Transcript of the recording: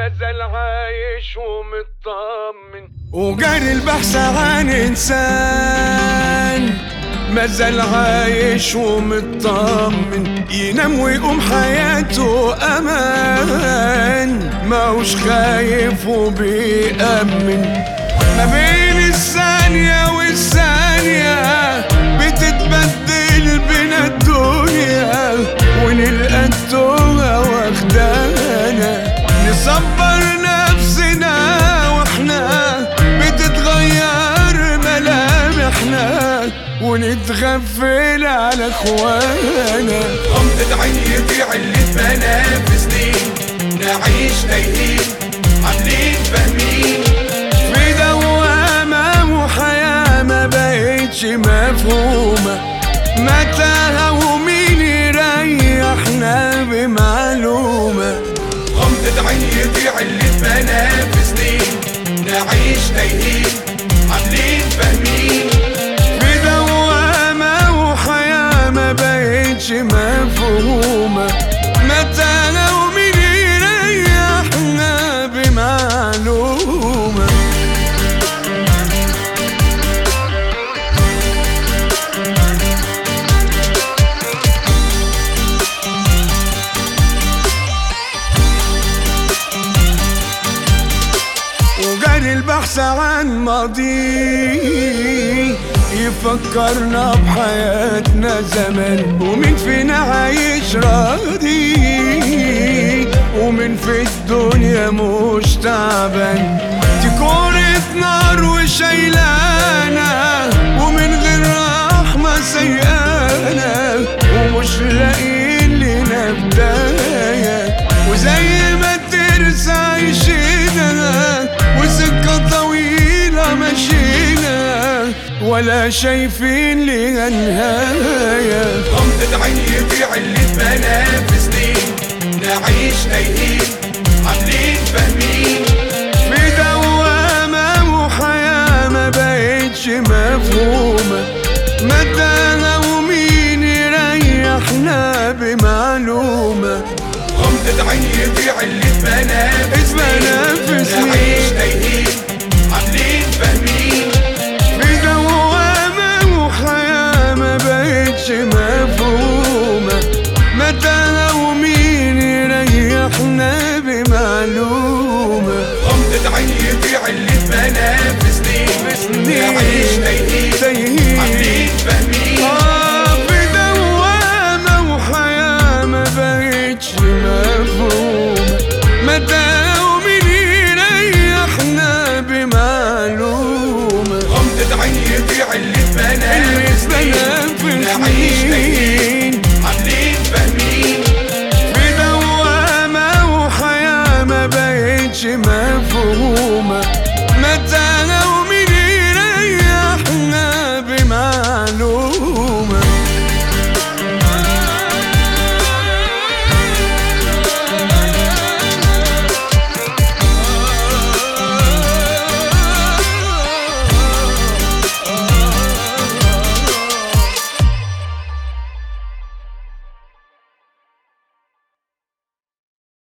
مازال عايش ومطمن وجاري البحث عن انسان مازال عايش ومطمن ينام ويقوم حياته امان ماهوش خايف وبيأمن ما بين الثانية والثانية بتتبدل بينا الدنيا ونلقى الدنيا واخدانا نصبر نفسنا واحنا بتتغير ملامحنا ونتغفل على اخوانا غمضة عين يضيع اللي اتبنى في سنين نعيش تايهين عاملين فاهمين في دوامة وحياة ما بقتش مفهومة متى ومين يريحنا بمعلومة غمضة عين يضيع اللي اتبنى في سنين نعيش تايهين عاملين فاهمين في دوامة وحياة ما بقتش مفهومة متى ومين يريحنا بمعلومة وجاري البحث عن ماضي يفكرنا بحياتنا زمان ومين فينا عايش راضي ومين في الدنيا مش تعبان دي كورة نار وشايلانا ومن غير رحمة سيئانا ومش لاقيين لنا بداية وزي ما الترس عايشينا وسكة طويلة مشينا ولا شايفين ليها نهاية غمضة عين يضيع اللي اتبنى في سنين نعيش تايهين عاملين فاهمين في دوامة وحياة ما بقتش مفهومة متى ومين يريحنا بمعلومة غمضة عين يضيع اللي اتبنى في اتبنى في سنين. نعيش تايهين عاملين فاهمين في دوامة وحياة ما بقتش مفهومة متى ومين يريحنا بمعلومة غمضة عين يضيع اللي اتبنى في سنين سنين. نعيش تايهين